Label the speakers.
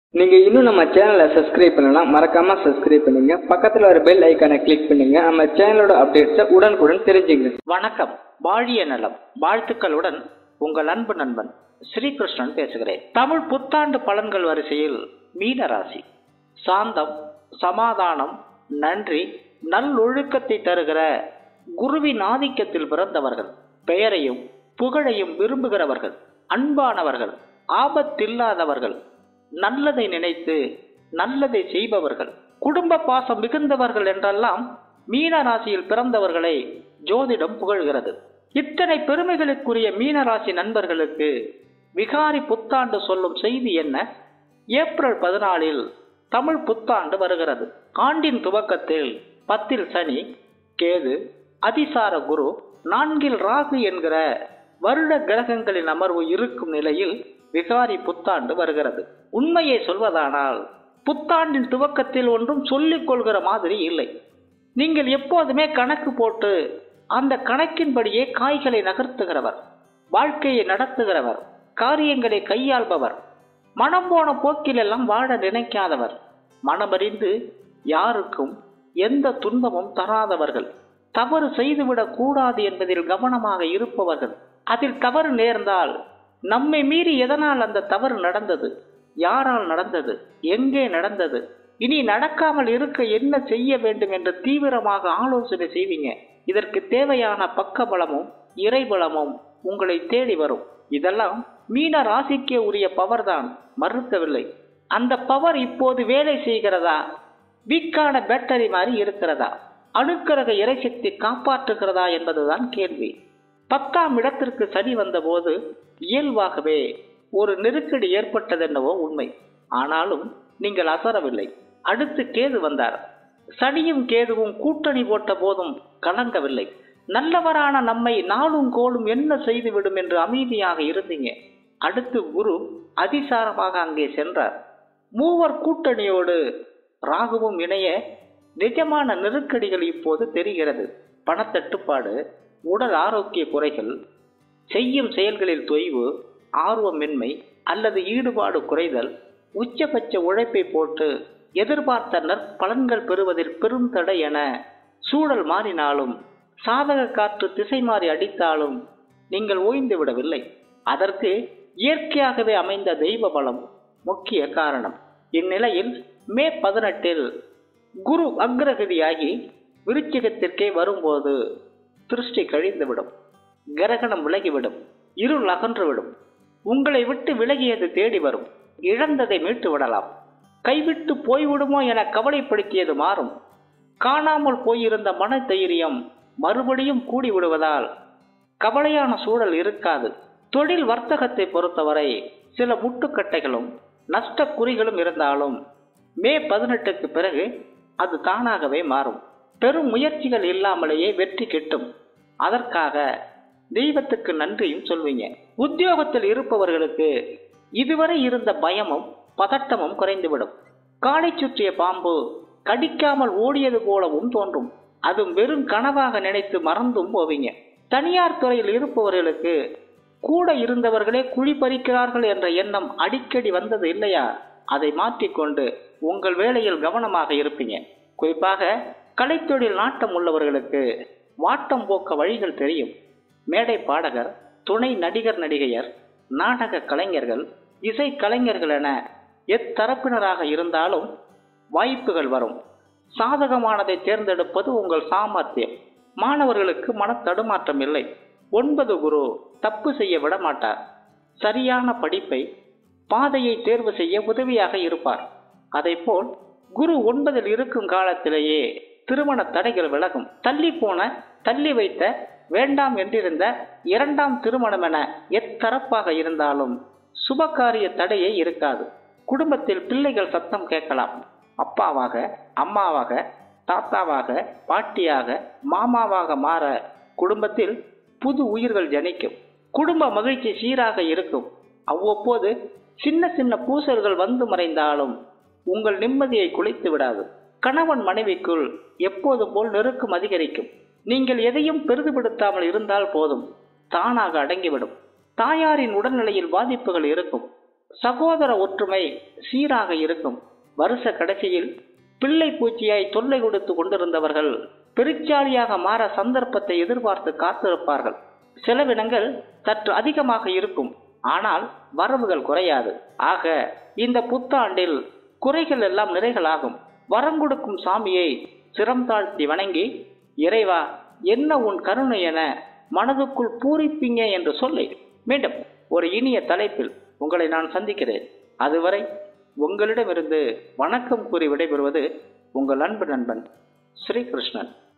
Speaker 1: நீங்க இன்னும் நம்ம சேனலை சப்ஸ்கிரைப் பண்ணலாம் மறக்காம சப்ஸ்கிரைப் பண்ணுங்க பக்கத்துல ஒரு பெல் ஐக்கானை கிளிக் பண்ணுங்க நம்ம சேனலோட அப்டேட்ஸை உடனுக்குடன் தெரிஞ்சுங்க
Speaker 2: வணக்கம் வாழிய நலம் வாழ்த்துக்களுடன் உங்கள் அன்பு நண்பன் ஸ்ரீகிருஷ்ணன் பேசுகிறேன் தமிழ் புத்தாண்டு பலன்கள் வரிசையில் மீனராசி சாந்தம் சமாதானம் நன்றி நல்லொழுக்கத்தை தருகிற குருவின் ஆதிக்கத்தில் பிறந்தவர்கள் பெயரையும் புகழையும் விரும்புகிறவர்கள் அன்பானவர்கள் ஆபத்தில்லாதவர்கள் நல்லதை நினைத்து நல்லதை செய்பவர்கள் குடும்ப பாசம் மிகுந்தவர்கள் என்றெல்லாம் மீன ராசியில் பிறந்தவர்களை ஜோதிடம் புகழ்கிறது இத்தனை பெருமைகளுக்குரிய மீனராசி நண்பர்களுக்கு விகாரி புத்தாண்டு சொல்லும் செய்தி என்ன ஏப்ரல் பதினாலில் தமிழ் புத்தாண்டு வருகிறது ஆண்டின் துவக்கத்தில் பத்தில் சனி கேது அதிசார குரு நான்கில் ராகு என்கிற வருட கிரகங்களின் அமர்வு இருக்கும் நிலையில் விகாரி புத்தாண்டு வருகிறது உண்மையை சொல்வதானால் புத்தாண்டின் துவக்கத்தில் ஒன்றும் சொல்லிக் கொள்கிற மாதிரி இல்லை நீங்கள் எப்போதுமே கணக்கு போட்டு அந்த கணக்கின்படியே காய்களை நகர்த்துகிறவர் வாழ்க்கையை நடத்துகிறவர் காரியங்களை கையாள்பவர் மனம் போன போக்கிலெல்லாம் வாழ நினைக்காதவர் மனமறிந்து யாருக்கும் எந்த துன்பமும் தராதவர்கள் தவறு செய்துவிடக் கூடாது என்பதில் கவனமாக இருப்பவர்கள் அதில் தவறு நேர்ந்தால் நம்மை மீறி எதனால் அந்த தவறு நடந்தது யாரால் நடந்தது எங்கே நடந்தது இனி நடக்காமல் இருக்க என்ன செய்ய வேண்டும் என்று தீவிரமாக ஆலோசனை செய்வீங்க இதற்கு தேவையான பக்கபலமும் இறைபலமும் உங்களை தேடி வரும் இதெல்லாம் மீன ராசிக்கே உரிய பவர் தான் மறுக்கவில்லை அந்த பவர் இப்போது வேலை செய்கிறதா வீக்கான பேட்டரி மாதிரி இருக்கிறதா அணுக்கரக இறைசக்தி காப்பாற்றுகிறதா என்பதுதான் கேள்வி பத்தாம் இடத்திற்கு சனி வந்தபோது இயல்பாகவே ஒரு நெருக்கடி ஏற்பட்டதென்னவோ உண்மை ஆனாலும் நீங்கள் அசரவில்லை அடுத்து கேது வந்தார் சனியும் கேதுவும் கூட்டணி போட்ட போதும் கலங்கவில்லை நல்லவரான நம்மை நாளும் கோளும் என்ன செய்துவிடும் என்று அமைதியாக இருந்தீங்க அடுத்து குரு அதிசாரமாக அங்கே சென்றார் மூவர் கூட்டணியோடு ராகுவும் இணைய நிஜமான நெருக்கடிகள் இப்போது தெரிகிறது பணத்தட்டுப்பாடு உடல் ஆரோக்கிய குறைகள் செய்யும் செயல்களில் தொய்வு ஆர்வமின்மை அல்லது ஈடுபாடு குறைதல் உச்சபட்ச உழைப்பை போட்டு எதிர்பார்த்த நற்பலன்கள் பெறுவதில் பெரும் தடை என சூழல் மாறினாலும் சாதக காற்று திசை மாறி அடித்தாலும் நீங்கள் ஓய்ந்து விடவில்லை அதற்கு இயற்கையாகவே அமைந்த தெய்வ பலம் முக்கிய காரணம் இந்நிலையில் மே பதினெட்டில் குரு அக்ரகதியாகி விருச்சிகத்திற்கே வரும்போது திருஷ்டி கழிந்துவிடும் கிரகணம் விலகிவிடும் இருள் அகன்றுவிடும் உங்களை விட்டு விலகியது தேடி வரும் இழந்ததை மீட்டு விடலாம் கைவிட்டு போய்விடுமோ என கவலைப்படுத்தியது மாறும் காணாமல் போயிருந்த மன தைரியம் மறுபடியும் கூடி விடுவதால் கவலையான சூழல் இருக்காது தொழில் வர்த்தகத்தை பொறுத்தவரை சில முட்டுக்கட்டைகளும் நஷ்ட குறிகளும் இருந்தாலும் மே பதினெட்டுக்கு பிறகு அது தானாகவே மாறும் பெரும் முயற்சிகள் இல்லாமலேயே வெற்றி கிட்டும் அதற்காக தெய்வத்துக்கு நன்றியும் சொல்வீங்க உத்தியோகத்தில் இருப்பவர்களுக்கு இதுவரை இருந்த பயமும் பதட்டமும் குறைந்துவிடும் காலை சுற்றிய பாம்பு கடிக்காமல் ஓடியது போலவும் தோன்றும் அதுவும் வெறும் கனவாக நினைத்து மறந்தும் போவீங்க தனியார் துறையில் இருப்பவர்களுக்கு கூட இருந்தவர்களே குழி பறிக்கிறார்கள் என்ற எண்ணம் அடிக்கடி வந்தது இல்லையா அதை மாற்றிக்கொண்டு உங்கள் வேலையில் கவனமாக இருப்பீங்க குறிப்பாக கலைத்தொழில் நாட்டம் உள்ளவர்களுக்கு வாட்டம் போக்க வழிகள் தெரியும் மேடை பாடகர் துணை நடிகர் நடிகையர் நாடக கலைஞர்கள் இசை கலைஞர்கள் என எத்தரப்பினராக இருந்தாலும் வாய்ப்புகள் வரும் சாதகமானதை தேர்ந்தெடுப்பது உங்கள் சாமர்த்தியம் மாணவர்களுக்கு மன தடுமாற்றம் இல்லை ஒன்பது குரு தப்பு செய்ய விட மாட்டார் சரியான படிப்பை பாதையை தேர்வு செய்ய உதவியாக இருப்பார் அதைப்போல் குரு ஒன்பதில் இருக்கும் காலத்திலேயே திருமண தடைகள் விலகும் தள்ளி போன தள்ளி வைத்த வேண்டாம் என்றிருந்த இரண்டாம் திருமணம் என எத்தரப்பாக இருந்தாலும் சுபகாரிய தடையே இருக்காது குடும்பத்தில் பிள்ளைகள் சத்தம் கேட்கலாம் அப்பாவாக அம்மாவாக தாத்தாவாக பாட்டியாக மாமாவாக மாற குடும்பத்தில் புது உயிர்கள் ஜனிக்கும் குடும்ப மகிழ்ச்சி சீராக இருக்கும் அவ்வப்போது சின்ன சின்ன பூசல்கள் வந்து மறைந்தாலும் உங்கள் நிம்மதியை குலைத்து விடாது கணவன் மனைவிக்குள் எப்போது போல் நெருக்கம் அதிகரிக்கும் நீங்கள் எதையும் பெரிதுபடுத்தாமல் இருந்தால் போதும் தானாக அடங்கிவிடும் தாயாரின் உடல்நிலையில் பாதிப்புகள் இருக்கும் சகோதர ஒற்றுமை சீராக இருக்கும் வருஷ கடைசியில் பிள்ளை பூச்சியாய் தொல்லை கொடுத்து கொண்டிருந்தவர்கள் பெருச்சாலியாக மாற சந்தர்ப்பத்தை எதிர்பார்த்து காத்திருப்பார்கள் செலவினங்கள் சற்று அதிகமாக இருக்கும் ஆனால் வரவுகள் குறையாது ஆக இந்த புத்தாண்டில் குறைகள் எல்லாம் நிறைகளாகும் வரம் கொடுக்கும் சாமியை சிரம் தாழ்த்தி வணங்கி இறைவா என்ன உன் கருணை என மனதுக்குள் பூரிப்பீங்க என்று சொல்லி மீண்டும் ஒரு இனிய தலைப்பில் உங்களை நான் சந்திக்கிறேன் அதுவரை உங்களிடமிருந்து வணக்கம் கூறி விடைபெறுவது உங்கள் அன்பு நண்பன் ஸ்ரீகிருஷ்ணன்